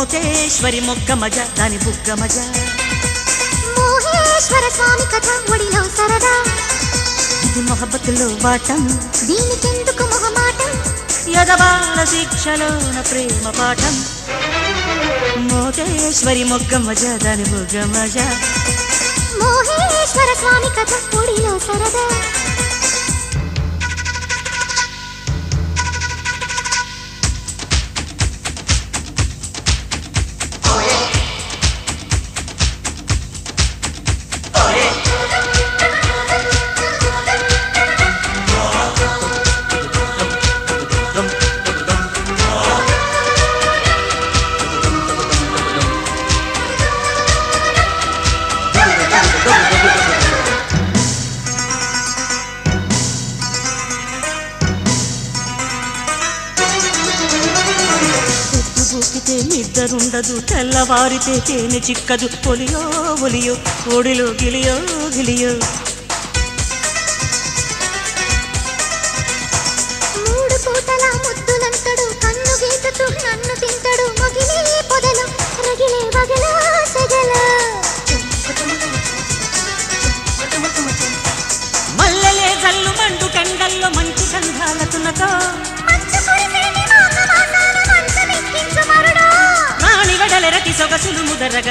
మోతేశ్వరి మొగ్గ మజ దాని బుగ్గ మజ మోహేశ్వర స్వామి కథ ఒడిలో సరదా ఇది మొహబ్బతులో వాటం దీనికెందుకు మొహమాటం యదబాల శిక్షలోన ప్రేమ పాఠం మోతేశ్వరి మొగ్గ మజ దాని బుగ్గ మజ మోహేశ్వర స్వామి కథ ఒడిలో సరదా పొద్దు బూకితే నిద్దరుండదు తెల్లవారితే తేనె చిక్కదు ఒలియో ఒలియో ఒడిలో గిలియో గిలియో మూడు పూటల ముద్దులంతడు కన్ను గీతతూ నన్ను తింటడు మగిలే పొదలు రగిలే వగల సెగల మల్లెలే జల్లు మండు కండల్లో మంచి గంధాల తునతో మంచు కురిసేటి మాఘమాసాన మంచమెక్కించు మరుడా. రాణి వెడలెరటి సొగసులు ముదరగా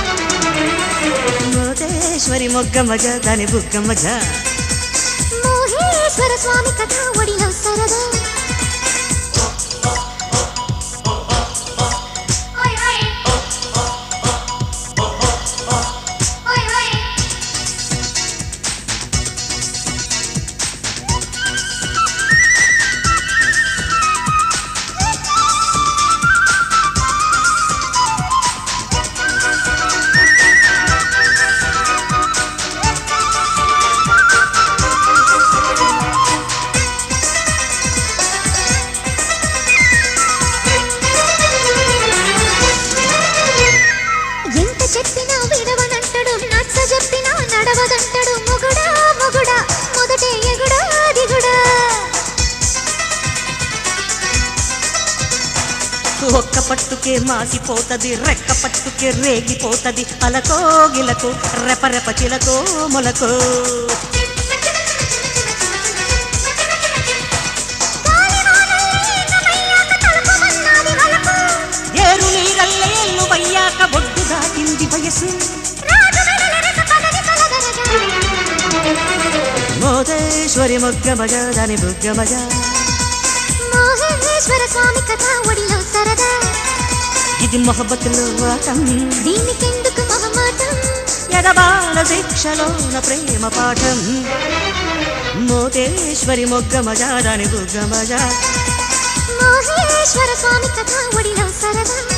మోతేశ్వరి మొగ్గ మజ దాని బుగ్గ మజ మోహేశ్వర స్వామి కథ ఒడిలో సరదా ఎంత చెప్పినా విడవనంటడు నచ్చ చెప్పినా నడవదంటడు మొగుడా మొగుడా మొదటే ఎగుడా దిగుడా ఒక్క పట్టుకే మాసిపోతది రెక్క పట్టుకే రేగిపోతది అలకో గిలకో రెపరెప చిలకో మొలకో తలుపుమన్నాది వలకు ఏరు నీరల్ల ఎల్లు వయ్యాక బొడ్డు దాటింది వయసు రాజు మెడలెరక పదని కలదరగా మోదేశ్వరి మొగ్గ మజ దాని బుగ్గ మజ మోహేశ్వర స్వామి కథ ఒడిలో సరదా ఇది మొహబ్బతులో వాటం దీనికెందుకు మొహమాటం ఎదబాల శిక్షలోన ప్రేమ పాఠం మోతేశ్వరి మొగ్గ మజ దాని బుగ్గ మజ మోహేశ్వర స్వామి కథ ఒడిలో సరదా